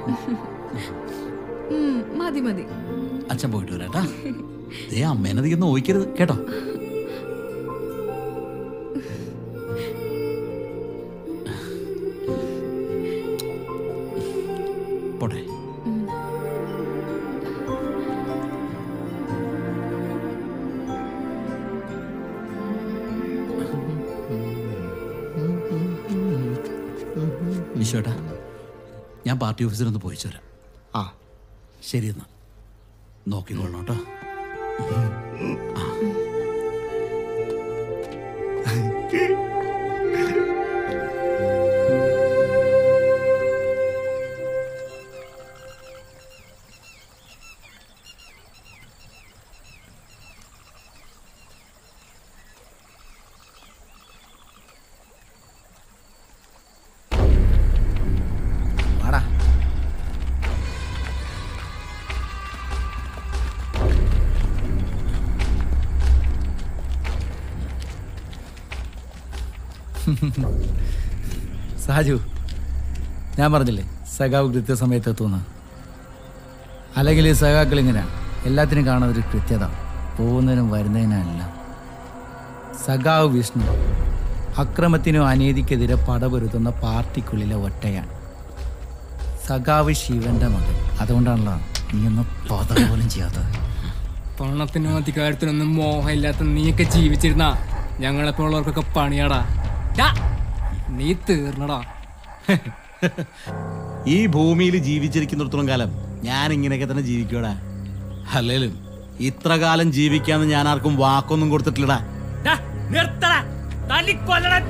ഉം, മതി മതി അച്ഛൻ പോയിട്ട് വരാട്ടാ ദേ അമ്മേനെ അധികം നോയിക്കരുത് കേട്ടോ പോട്ടെ വിശ്വേട്ടാ ഞാൻ പാർട്ടി ഓഫീസിലൊന്ന് പോയിച്ചു വരാം ആ ശരി എന്നാ നോക്കിക്കൊള്ളണം കേട്ടോ വാടാ സാജു ഞാൻ പറഞ്ഞില്ലേ സഖാവ് കൃത്യസമയത്ത് എത്തുമെന്ന് അല്ലെങ്കിൽ ഈ സഖാക്കൾ ഇങ്ങനെ എല്ലാത്തിനും കാണുന്ന ഒരു കൃത്യത പോകുന്നതിനും വരുന്നതിനല്ല സഖാവ് വിഷ്ണു അക്രമത്തിനും അനീതിക്കെതിരെ പടപൊരുത്തുന്ന പാർട്ടിക്കുള്ളിലെ ഒറ്റയാണ് സഖാവ് ശിവന്റെ മകൻ അതുകൊണ്ടാണല്ലോ നീ ഒന്ന് പത പോലും ചെയ്യാത്തത് പണത്തിനും അധികാരത്തിനൊന്നും മോഹമില്ലാത്ത നീയൊക്കെ ജീവിച്ചിരുന്ന ഞങ്ങളെപ്പോലുള്ളവർക്കൊക്കെ പണിയാടാ ഡാ, നീ തീർന്നടാ ഈ ഭൂമിയിൽ ജീവിച്ചിരിക്കുന്നിടത്തോളം കാലം ഞാൻ ഇങ്ങനെയൊക്കെ തന്നെ ജീവിക്കൂടാ അല്ലേലും ഇത്ര കാലം ജീവിക്കാന്ന് ഞാൻ ആർക്കും വാക്കൊന്നും കൊടുത്തിട്ടില്ലടാ ഡാ, നിർത്തടാ തല്ലിക്കൊല്ലടാ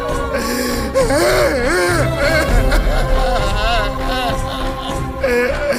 Ha